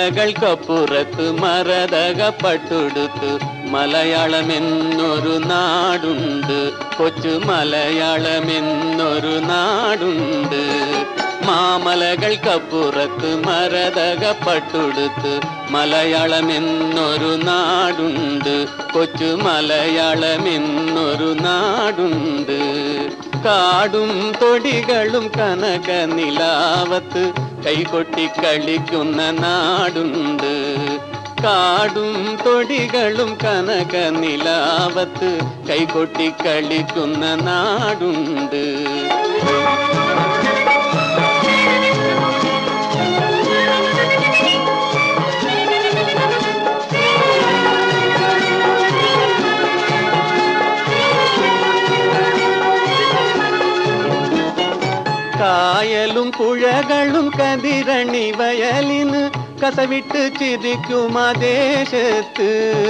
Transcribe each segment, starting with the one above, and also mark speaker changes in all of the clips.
Speaker 1: മാമലകൾക്കപ്പുറത്ത് മരതകപ്പെട്ടുടുത്ത് മലയാളമെന്നൊരു നാടുണ്ട് കൊച്ചു മലയാളമെന്നൊരു നാടുണ്ട് മാമലകൾക്കപ്പുറത്ത് മരതകപ്പെട്ടുടുത്ത് മലയാളമെന്നൊരു നാടുണ്ട് കൊച്ചു മലയാളമെന്നൊരു നാടുണ്ട് കാടും തൊടികളും കനക നിലാവത്ത് കൈകൊട്ടി കളിക്കുന്ന നാടുണ്ട് കാടും തൊടികളും കനക നിലാവത്ത് കൈകൊട്ടി കളിക്കുന്ന നാടുണ്ട് കായലും പുഴകളും കതിരണി വയലിന് കസവിട്ട് ചിരിക്കും ആ ദേശത്ത്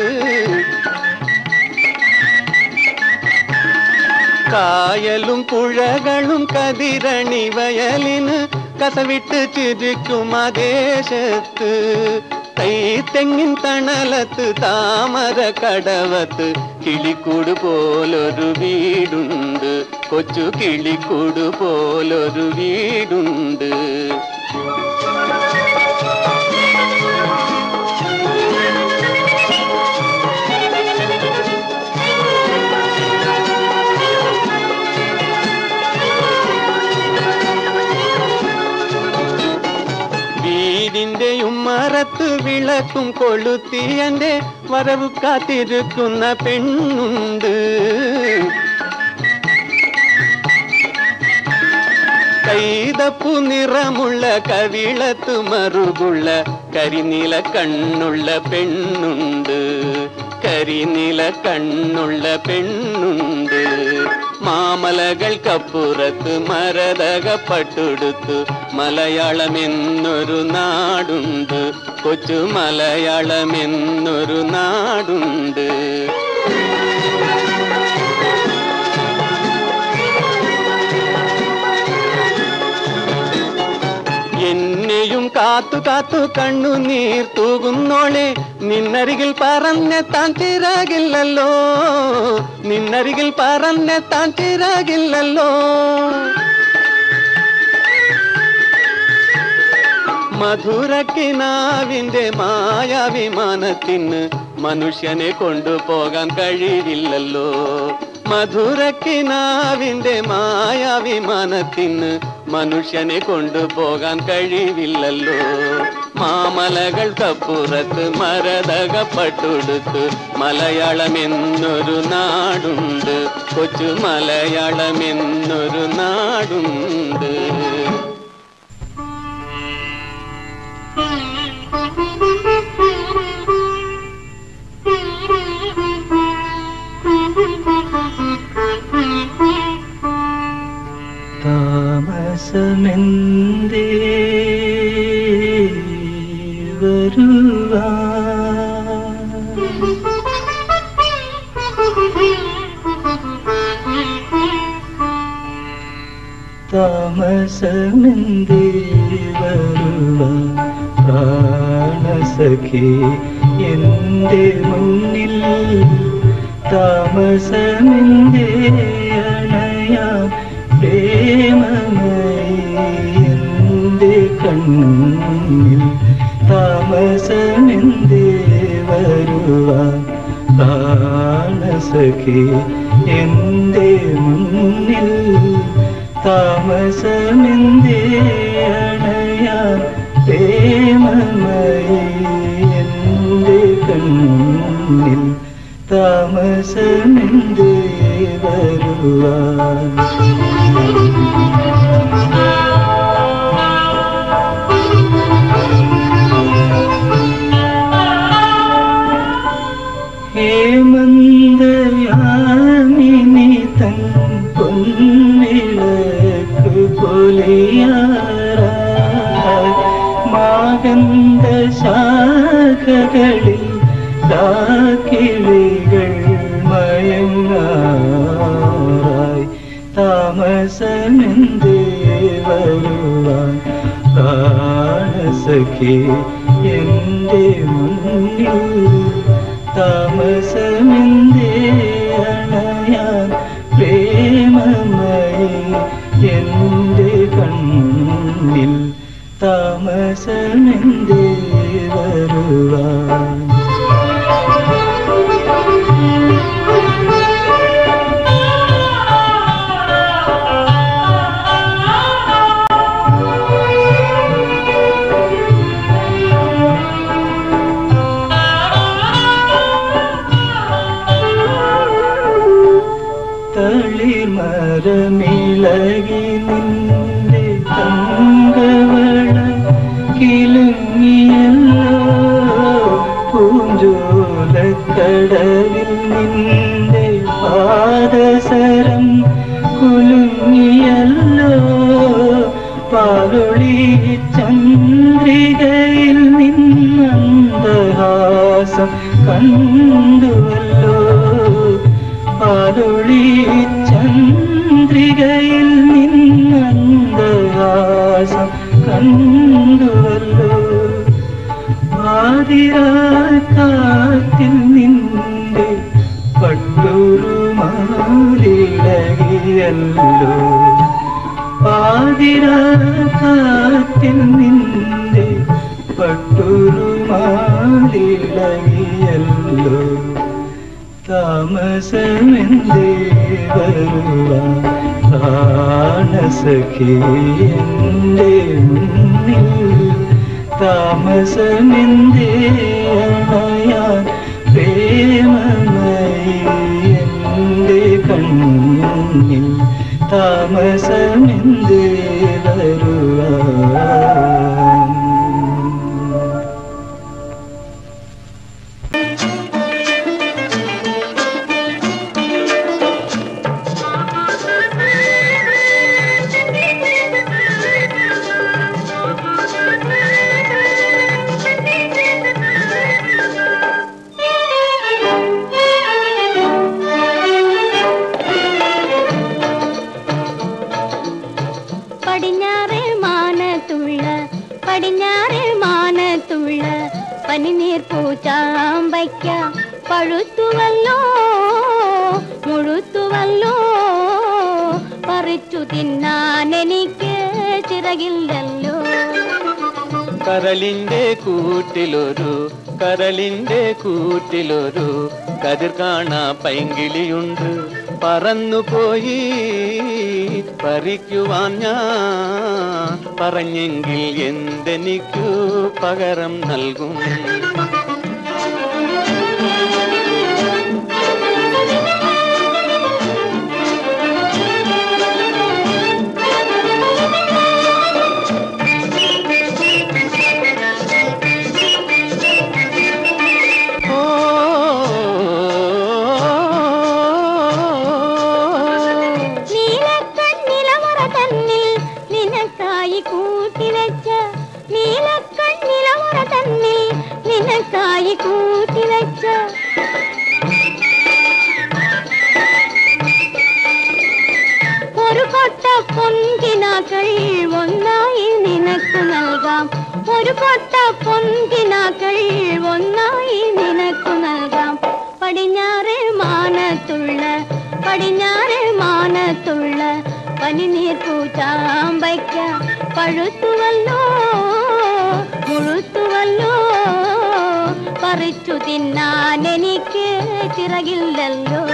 Speaker 1: കായലും പുഴകളും കതിരണി വയലിന് കസവിട്ട് ചിരിക്കും ആ ദേശത്ത് തെങ്ങിൻ തണലത്ത് താമര കടവത്ത് കിളിക്കൂട് പോലൊരു വീടുണ്ട് കൊച്ചു കിളിക്കൂട് പോലൊരു വീടുണ്ട് വീടിന്റെ ഉമ്മറത്ത് വിളക്കും കൊളുത്തി എന്റെ വരവ് കാത്തിരിക്കുന്ന പെണ്ണുണ്ട് കൈതപ്പു നിറമുള്ള കവിളത്ത് മറുകുള്ള കരിനീല കണ്ണുള്ള പെണ്ണുണ്ട് കരിനീല കണ്ണുള്ള പെണ്ണുണ്ട് മാമലകൾക്കപ്പുറത്ത് മരതകപ്പട്ടുടുത്ത് മലയാളമെന്നൊരു നാടുണ്ട് കൊച്ചു മലയാളമെന്നൊരു നാടുണ്ട് എന്നെയും കാത്തു കാത്തു കണ്ണുനീർ തൂകുന്നോളെ നിന്നരികിൽ പറഞ്ഞെത്താൻ ചിറകില്ലല്ലോ നിന്നരികിൽ പറഞ്ഞെത്താൻ ചിറകില്ലല്ലോ മധുരക്കിനാവിന്റെ മായാവിമാനത്തിന് മനുഷ്യനെ കൊണ്ടുപോകാൻ കഴിവില്ലല്ലോ മധുരക്കിനാവിന്റെ മായാവിമാനത്തിന് മനുഷ്യനെ കൊണ്ടുപോകാൻ കഴിവില്ലല്ലോ മാമലകൾക്കപ്പുറത്ത് മരതകപ്പട്ടുടുത്ത് മലയാളമെന്നൊരു നാടുണ്ട് കൊച്ചു മലയാളമെന്നൊരു നാടുണ്ട്
Speaker 2: താമസമെന്തേ വരുവാ താമസമെന്തേ വരുവാ പ്രാണസഖി എൻ്റെ മുന്നിൽ താമസമെന്തേ അണയാൻ പ്രേമമയി എൻ്റെ കണ്ണിൽ താമസമെന്തേ വരുവാൻ പ്രാണസഖി എൻ്റെ മുന്നിൽ താമസമെന്തേ അണയാൻ പ്രേമമയി എൻ്റെ കണ്ണിൽ താമസമെന്തേ വരുവാൻ ഹേമന്തയാമിനി തൻ പൊന്നിളക്ക് പൊലിയാറായി മാകന്ത ശാഖകളിൽ കിളികൾ മയങ്ങാറായി താമസമെന്തേ വരുവാൻ പ്രാണസഖി എൻ എൻ്റെ മുന്നിൽ താമസമെന്തേ അണയാൻ പ്രേമമായി എൻ്റെ കണ്ണിൽ താമസമെന്തേ വരുവാൻ തളിമരമിളകി നിന്റെ തങ്കവള കിലുങ്ങിയല്ലോ പൂഞ്ചോലക്കടവിൽ നിന്റെ പാദസരം കുലുങ്ങിയല്ലോ പാലൊളി ചന്ദ്രികയിൽ നിന്നന്തഹാസം കണ്ടുവല്ലോ പാലൊളി ചന്ദ്രികയിൽ നിന്നന്തഹാസം കണ്ടുവല്ലോ ആതിരാക്കാറ്റിൽ നിന്റെ പട്ടുരുമാലിളകിയല്ലോ ആതിരാക്കാറ്റിൽ നിന്റെ പട്ടുരുമാലിളകിയല്ലോ താമസമെന്തേ വരുവാണസഖി എൻ്റെ മുന്നിൽ താമസമെന്തേ അണയാൻ പ്രേമമായി എൻ്റെ കണ്ണിൽ താമസമെന്തേ വരുവാൻ
Speaker 3: പടിഞ്ഞാറ് മാനത്തുള്ള പടിഞ്ഞാറ് മാനത്തുള്ള പനിനീർ പൂച്ചാമ്പയ്ക്ക പഴുത്തുവല്ലോ മുഴുത്തുവല്ലോ പറിച്ചു തിന്നാൻ എനിക്ക് ചിറകില്ലല്ലോ
Speaker 1: കരളിന്റെ കൂട്ടിലൊരു കരളിന്റെ കൂട്ടിലൊരു കതിർ കാണാ പൈങ്കിളിയുണ്ട് പറന്നുപോയി പറിക്കുവാൻ ഞാൻ പറഞ്ഞെങ്കിൽ എന്തെനിക്കു പകരം നൽകും
Speaker 3: നീലക്കണ്ണിലവറ തന്നിൽ നിനക്കായി കൂട്ടിവെച്ച നീലക്കണ്ണിലവറ തന്നിൽ നിനക്കായി കൂട്ടിവെച്ച ഒരു കൊട്ട പൊൻകിനാക്കൾ ഒന്നായി നിനക്ക് നൽകാം ഒരു കൊട്ട പൊൻകിനാക്കൾ ഒന്നായി നിനക്ക് നൽകാം പടിഞ്ഞാറ് മാനത്തുള്ള പടിഞ്ഞാറ് മാനത്തുള്ള പനിനീർ പൂച്ചാമ്പയ്ക്ക പഴുത്തുവല്ലോ മുഴുത്തുവല്ലോ പറിച്ചു തിന്നാൻ എനിക്ക് ചിറകില്ലല്ലോ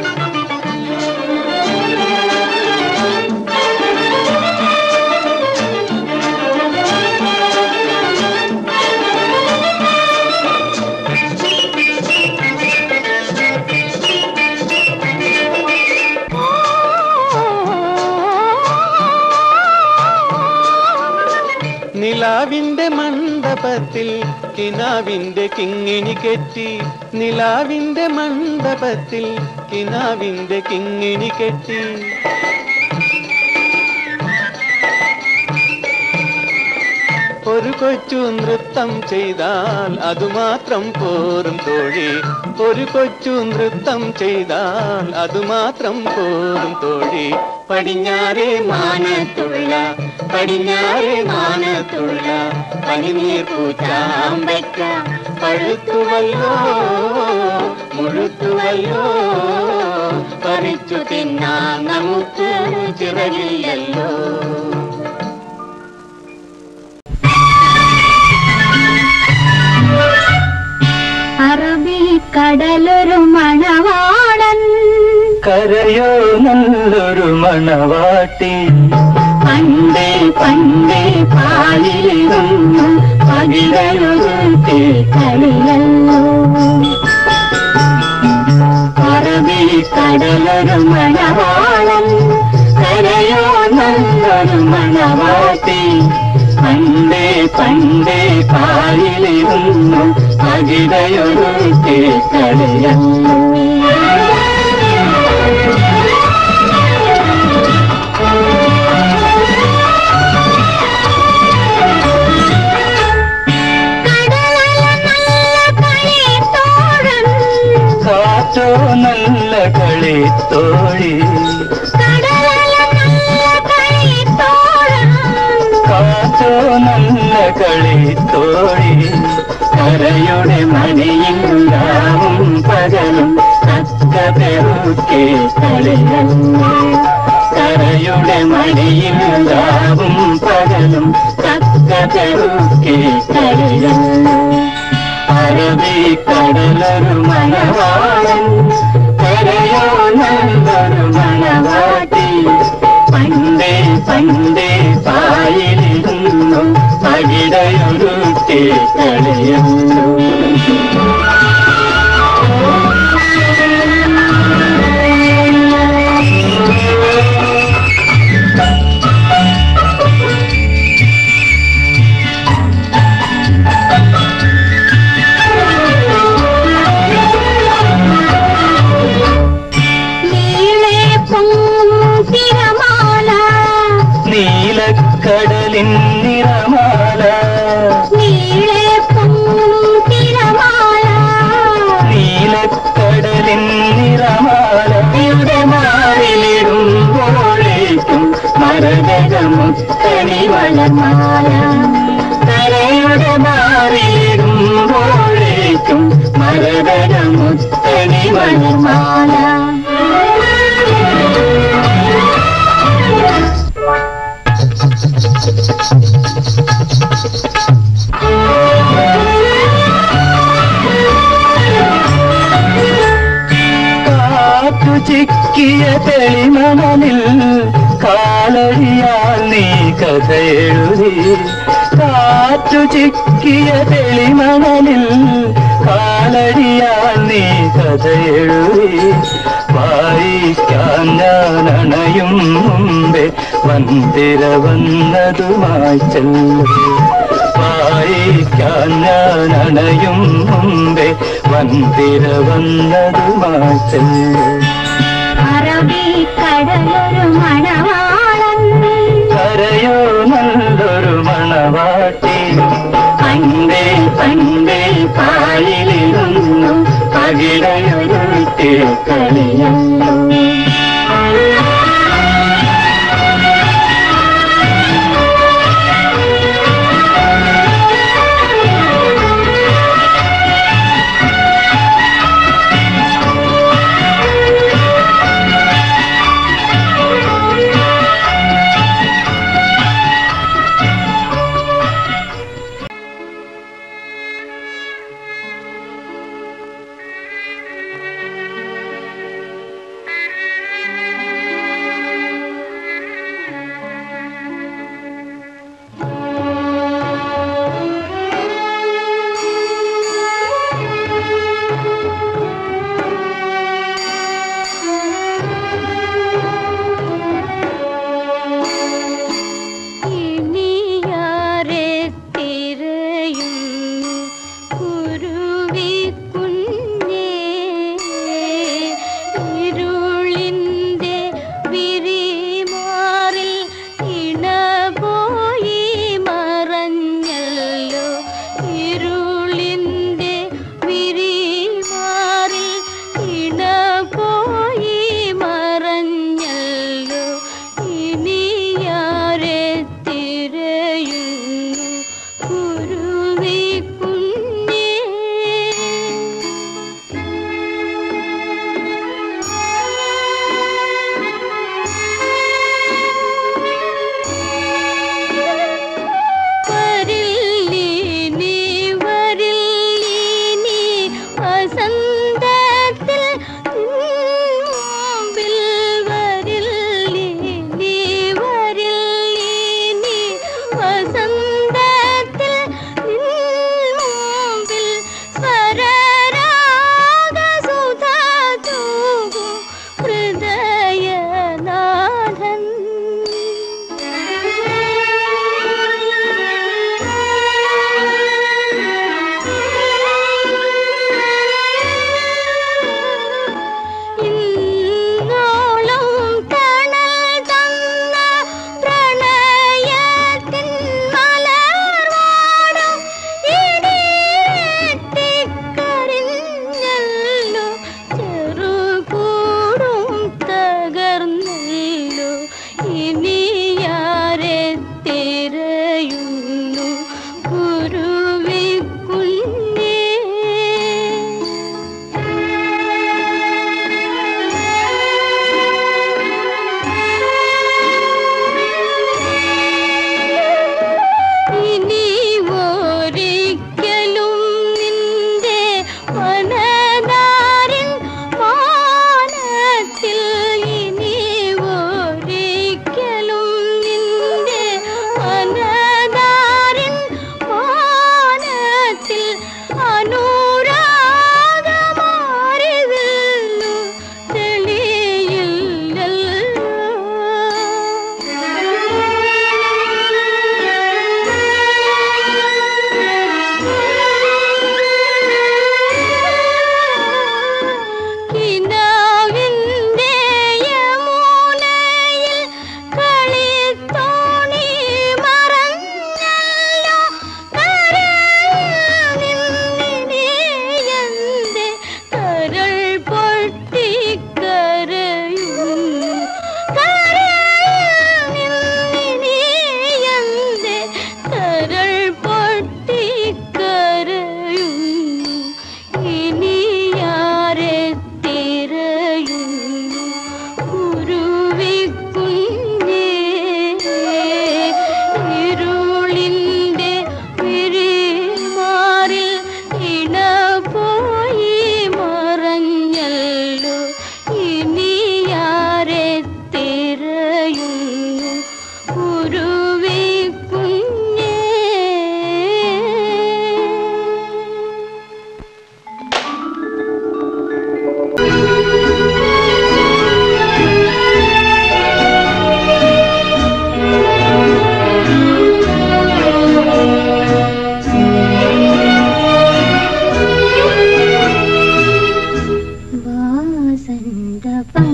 Speaker 1: നിലാവിന്റെ മണ്ഡപത്തിൽ കിനാവിന്റെ കിങ്ങിണി കെട്ടി നിലാവിന്റെ മണ്ഡപത്തിൽ കിനാവിന്റെ കിങ്ങിണി കെട്ടി ഒരു കൊച്ചു നൃത്തം ചെയ്താൽ അതുമാത്രം പോരും തോഴി ഒരു കൊച്ചു നൃത്തം ചെയ്താൽ അതുമാത്രം പോരും തോഴി പടിഞ്ഞാറേ മാനത്തുള്ള പടിഞ്ഞാറേ മാനത്തുള്ള പനിനീർ പൂച്ചാമ്പയ്ക്ക പഴുത്തുവല്ലോ മുഴുത്തുവല്ലോ പറിച്ചു തിന്നാൻ നമുക്ക് ചിറകില്ലല്ലോ
Speaker 3: അറബിക്കടലൊരു മണവാളൻ
Speaker 2: കരയോ നല്ലൊരു മണവാട്ടി
Speaker 3: പണ്ടേ പണ്ടേ പാലിലിരുന്നു പകിടയൊരുത്തി കളിയല്ലോ അറബിക്കടലൊരു മണവാളൻ കരയോ നല്ലൊരു മണവാട്ടി പണ്ടേ പണ്ടേ പാലിലിരുന്നു പകിടയൊരുത്തി കളിയല്ലോ
Speaker 2: കാറ്റോ നല്ല കളി തോഴി കാറ്റോ നല്ല കളി തോഴി കരയുടെ മണിയില്ലാവും പകലും തക്ക പെറുക്കെ കളിയല്ലേ കരയുടെ മണിയില്ലാവും പകലും തക്ക പെറുക്കെ കളിയല്ലേ അറബിക്കടലൊരു മണവാളൻ കരയോ നല്ലൊരു മണവാട്ടി പണ്ടേ പണ്ടേ പായിലിരുന്നു പകിടയൊരുത്തി കളിയുന്നു
Speaker 3: നീളെ പൊങ്ങും തിരമാല
Speaker 2: നീലക്കടലിൻ നിറമാല
Speaker 3: നീളെ പൊങ്ങും തിരമാല
Speaker 2: നീലക്കടലിൻ നിറമാലയുടെ മാറിലിടുമ്പോഴേക്കും മരകമുത്തണി വളർമാല കരയുടെ മാറിലിടുമ്പോഴേക്കും മരകമുത്തണി വളർമാല കാറ്റു ചിക്കിയ തെളിമണലിൽ കാലടിയാൽ നീ കഥ എഴുതി കാറ്റു ചിക്കിയ തെളിമണലിൽ കാലടിയാൽ നീ കഥ എഴുതി വായിക്കാൻ ഞാൻ അണയും മുമ്പേ വന്തിര വന്നതുമായി ചെല്ലു വായിക്കാൻ ഞാൻ അണയും മുമ്പേ വന്തിര വന്നതുമായി ചെല്ലു
Speaker 3: അറബിക്കടലൊരു മണവാളൻ
Speaker 2: കരയോ നല്ലൊരു മണവാട്ടി പണ്ടേ പണ്ടേ പായിലിരുന്നു പകിടയൊരുത്തി കളിയല്ലോ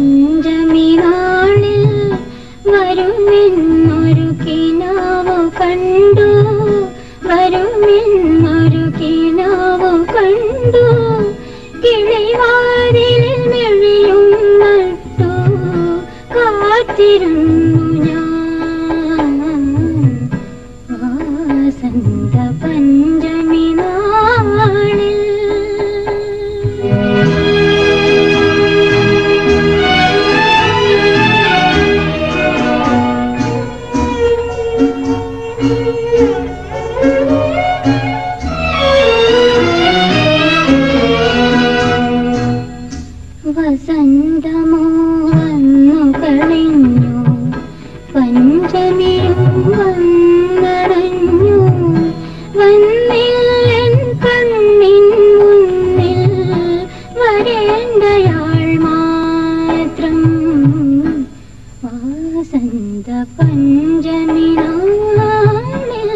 Speaker 3: പഞ്ചമി നാളിൽ വരുമെന്നൊരു കിനാവ് കണ്ടു വരുമെന്നൊരു കിനാവ് കണ്ടു കിളിവാതിലിൽ മെഴിയും നട്ടു കാത്തിരുന്നു ഞാൻ വാസന്ത പഞ്ചമി നാളിൽ വസന്തമോ വന്നു കഴിഞ്ഞു പഞ്ചമിയും വന്നടഞ്ഞു വന്നില്ലൻ കണ്ണിൻ മുന്നിൽ വരേണ്ടയാൾ മാത്രം വാസന്ത പഞ്ചമി നാളിൽ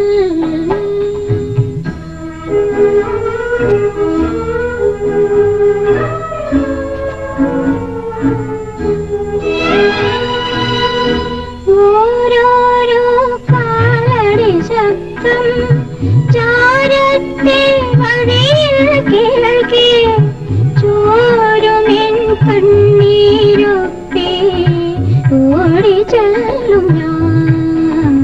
Speaker 3: ഓരോരോ കാലടി ശബ്ദം ചാരത്തെ വഴിയിൽ കേൾക്കേ ചോരുമെൻ കണ്ണീരൊപ്പേ ഓടി ചെല്ലും ഞാൻ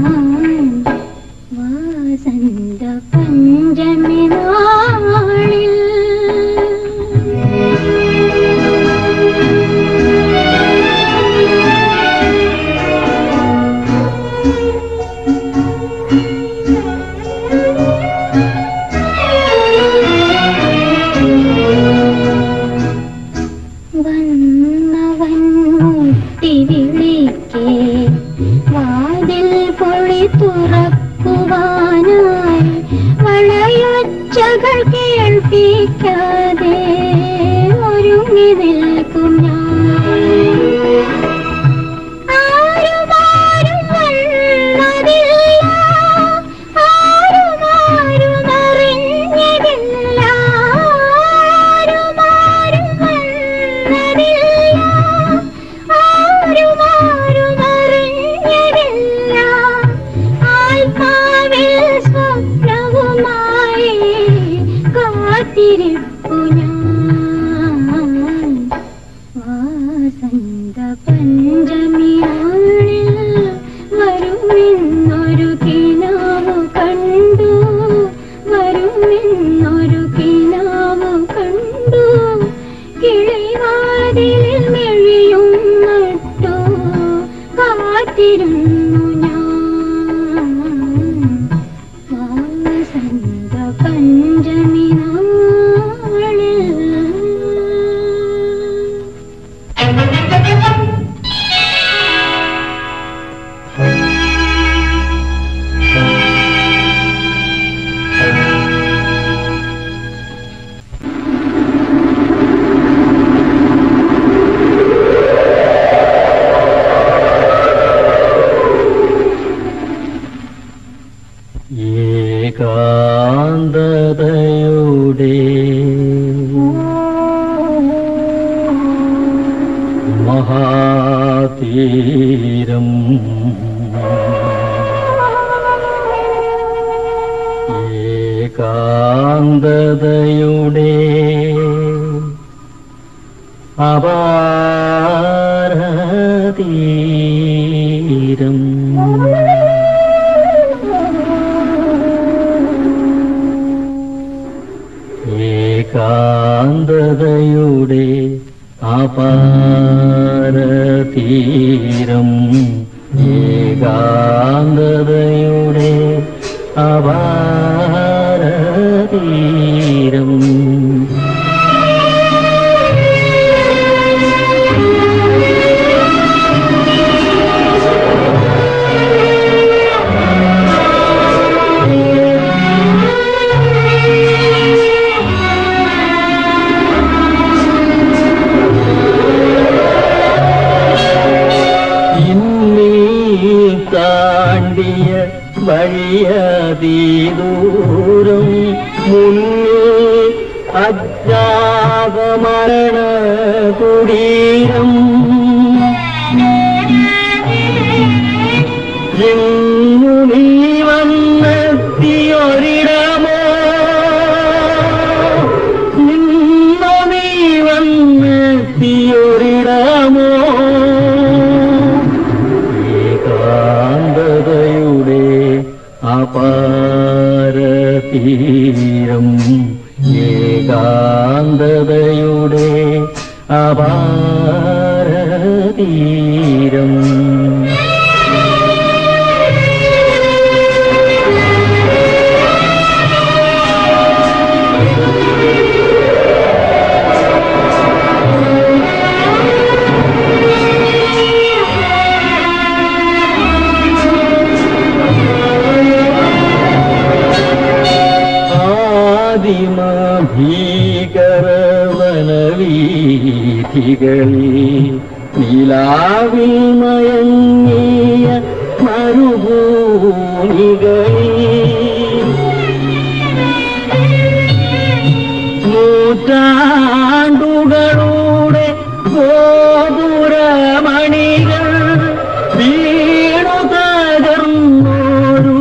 Speaker 3: വാസന്ത പഞ്ചമി നാളിൽ വന്നവൻ മുട്ടി വിളിക്കേ വാതിൽ പൊളി തുറക്കുവാനായി വളയൊച്ചകൾ കേൾപ്പിക്കാതെ ഒരുങ്ങി നിൽക്കും ഞാൻ ആരുമാരും വന്നതില്ല ആരുമാരും അറിഞ്ഞതില്ല ആരുമാരും വന്നതില്ല ആരുമാരും അറിഞ്ഞതില്ല ആത്മാവിൽ സ്വപ്നവുമായി കാത്തിരിപ്പു ഞാൻ വാസന്ത പഞ്ചമിയാളിൽ വരുമെന്നൊരു കിനാവ് കണ്ടു വരുമെന്നൊരു കിനാവ് കണ്ടു കിളിവാതിലിൽ മെഴിയും നട്ടു കാത്തിരുന്നു ഞാൻ വാസന്ത പഞ്ചമി നാളിൽ
Speaker 2: ഏകാന്തതയുടെ മഹാതീരം ഏകാന്തതയുടെ അപാരതീരം ഏകാന്തതയുടെ അപാരതീരം ഏകാന്തതയുടെ അപാരതീരം ഇന്നീ താണ്ടിയ വഴിയതീദൂരം മുന്നിൽ തീരം ആദിമ ഭീകരവനവീഥികളിൽ നിലാവിൽ മയങ്ങിയ മരുഭൂമികളിൽ നൂറ്റാണ്ടുകളുടെ ഗോപുരമണികൾ വീണു തകർന്നൊരു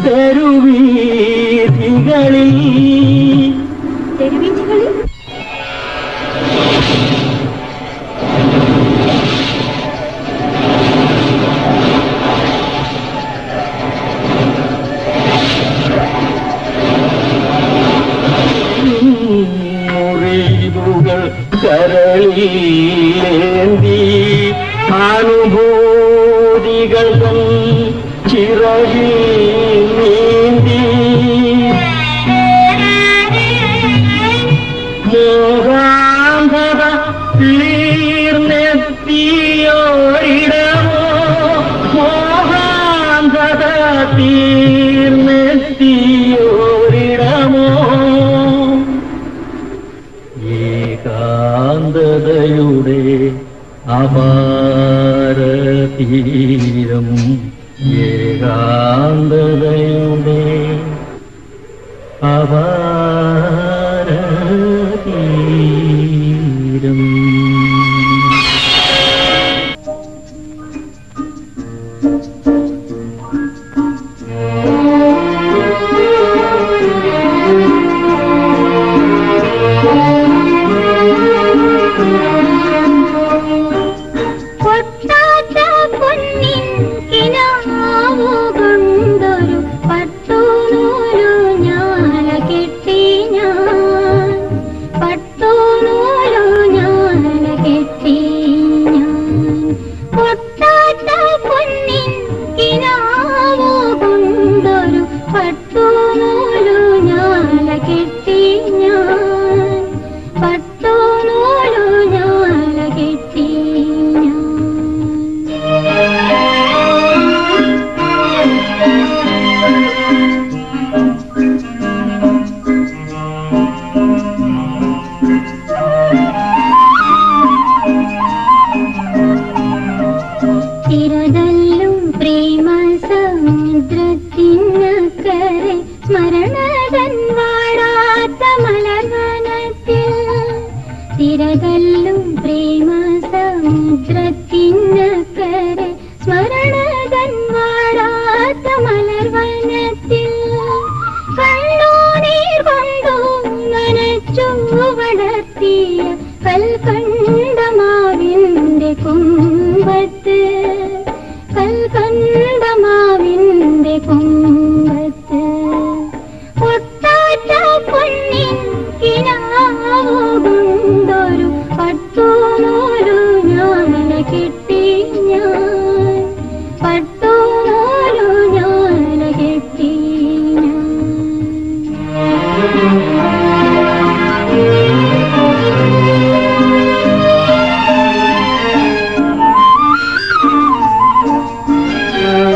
Speaker 2: തെരുവീഥികളിൽ
Speaker 3: തെരുവീഥികളിൽ
Speaker 2: മുറിവുകൾ കരളിലേന്തി അനുഭൂതികൾ തൻ ചിറകിൽ നീന്തി മോഹാന്ധത തീർന്നെത്തിയോരിടമോ മോഹാന്ധത തീർന്നെത്തിയോരിടമോ ഏകാന്തതയുടെ അപാരതീരം ഏകാന്തതയുടെ അപാരതീരം
Speaker 3: പൊട്ടാത്ത പൊന്നിൻ കിനാവു കൊണ്ടൊരു പട്ടുനൂലു ഞാല കെട്ടി ഞാൻ പട്ടുനൂലു ഞാല കെട്ടി ഞാൻ പൊട്ടാത്ത പൊന്നിൻ കിനാവു കൊണ്ടൊരു പട്ടുനൂലു ഞാല കെട്ടി ഞാൻ പട്ടുനൂലു ഞാല കെട്ടി ഞാൻ തിരതല്ലും പ്രേമ സമുദ്രത്തിനക്കരെ സ്മരണതൻ വാടാത്ത മലർവനത്തിൽ തിരതല്ലും പ്രേമ സമുദ്രത്തിനക്കരെ സ്മരണതൻ വാടാത്ത മലർവനത്തിൽ കണ്ണൂനീർ കൊണ്ടു നനച്ചു വളർത്തിയ കൽക്കണ്ടമാവിന്റെ കുമ്പത്ത് കൽക്കണ്ടമാവിന്റെ കുമ്പത്ത് പൊട്ടാറ്റ പൊന്നിൻ കിനാവു കൊണ്ടൊരു പട്ടുനൂലു ഞാന കിട്ടി ഞാൻ പട്ടുനൂലു ഞാന കിട്ടി ഞാൻ
Speaker 2: ആ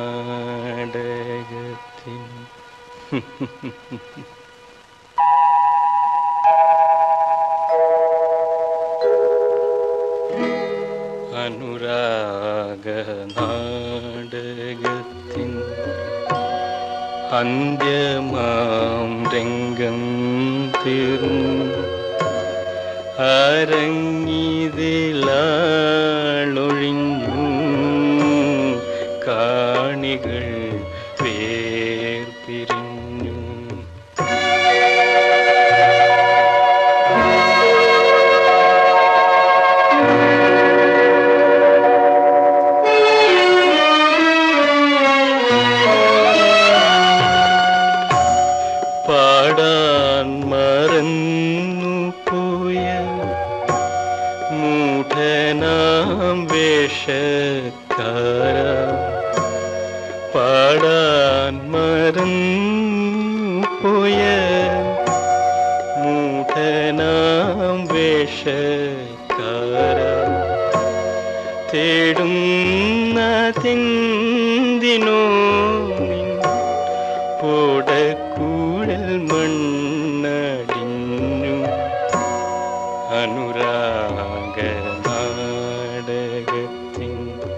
Speaker 1: നാടകത്തിൻ അനുരാഗ നാടകത്തിൻ അന്ത്യമാം രംഗം തീർന്നു അരങ്ങിതിലാളൊഴിഞ്ഞു കാണികൾ വേർപിരിഞ്ഞു പാടാൻ മറന്നു പോയ മൂഢനാം വേഷക്കാര പാടാൻ മറന്നു പോയ മൂഢനാം വേഷക്കാര തേടുന്നതെന്തിനോ നിൻ പോടക്കൂടൽ മണ്ണടിഞ്ഞു അനുരാഗ നാടകത്തിൻ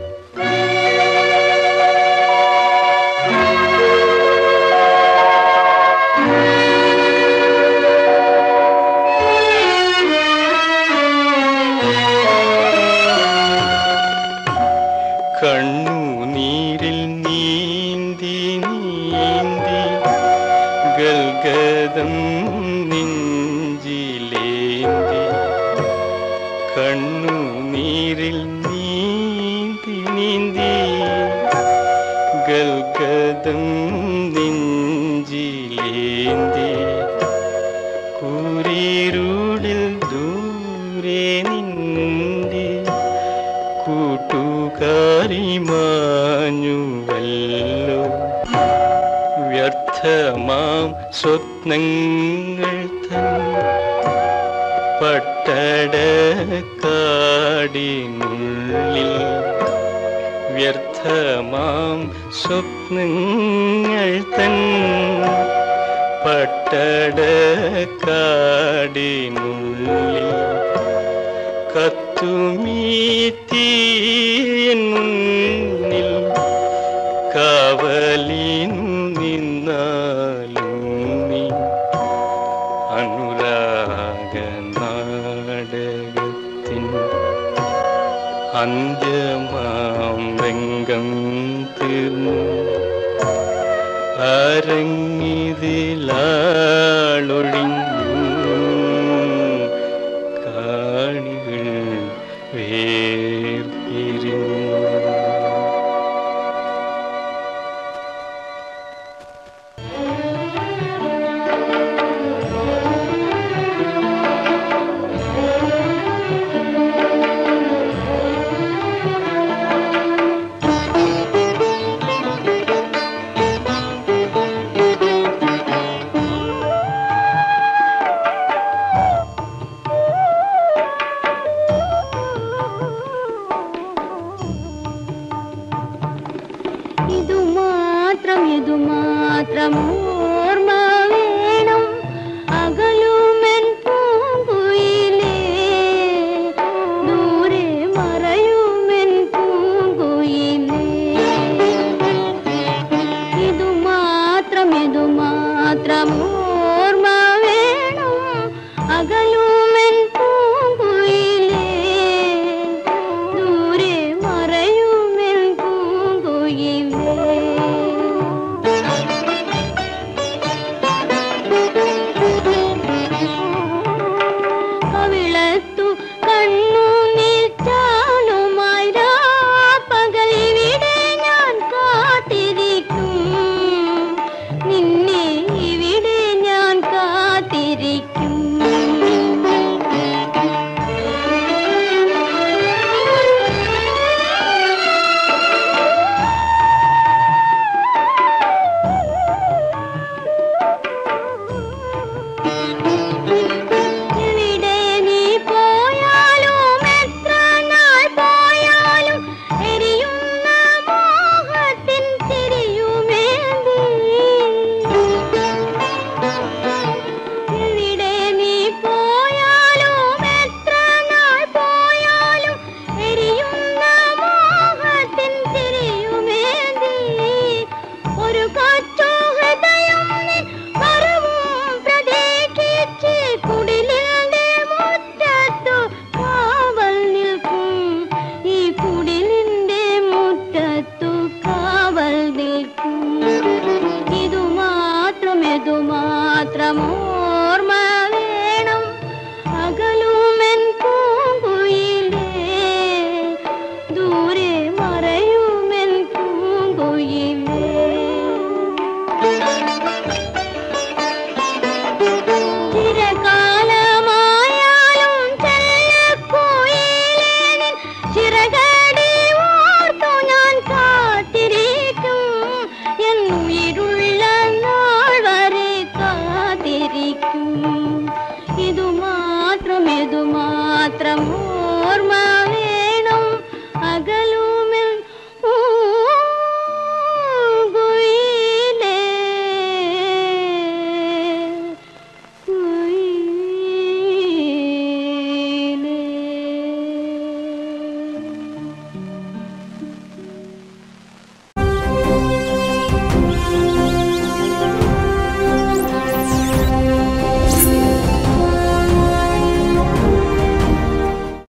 Speaker 1: കണ്ണുനീരിൽ നീന്തി നീന്തി ഗൽഗതം നെഞ്ചിലേന്തി കണ്ണുനീരിൽ നീന്തി നീന്തി ഗൽഗതം നെഞ്ചിലേന്തി കൂരിരുളിൽ ദൂരെ നിന്തി കൂട്ടുകാരി മാഞ്ഞുവല്ലോ വ്യർത്ഥമാം സ്വപ്നങ്ങൾ തൻ പട്ടടക്കാടിനുള്ളിൽ വ്യർത്ഥമാം സ്വപ്നങ്ങൾ തൻ പട്ടടക്കാടിനുള്ളിൽ കത്തുമീത്തീൻ മുന്നിൽ കാവലിനു നിന്നാലും നീ അനുരാഗ നാടകത്തിൻ അന്ത്യമാം രംഗം തീർന്നു അരങ്ങിതിലാളൊഴിഞ്ഞു കാണികൾ വേർപിരിഞ്ഞു
Speaker 3: ഇതു മാത്രം ഇതു മാത്രം ഓർമ്മ വേണം അകലുമെൻ പൂങ്കുയിലേ ദൂരെ മറയുമെൻ പൂങ്കുയിലേ ഇതു മാത്രം ഇതു മാത്രം ഓർമ്മ വേണം അകലുമെൻ പൂങ്കുയിലേ ദൂരെ മറയുമെൻ പൂങ്കുയിലേ കവിളത്തു കണ്ണു നീച്ചാലുമായി പകലിവിടെ ഞാൻ കാത്തിരിക്കും നിന്നെ ഇവിടെ മാത്രമോർമ്മ വേണം അകലുമെൻ പൂങ്കുയിലേ ദൂരെ മറയുമെൻ പൂങ്കുയിലേ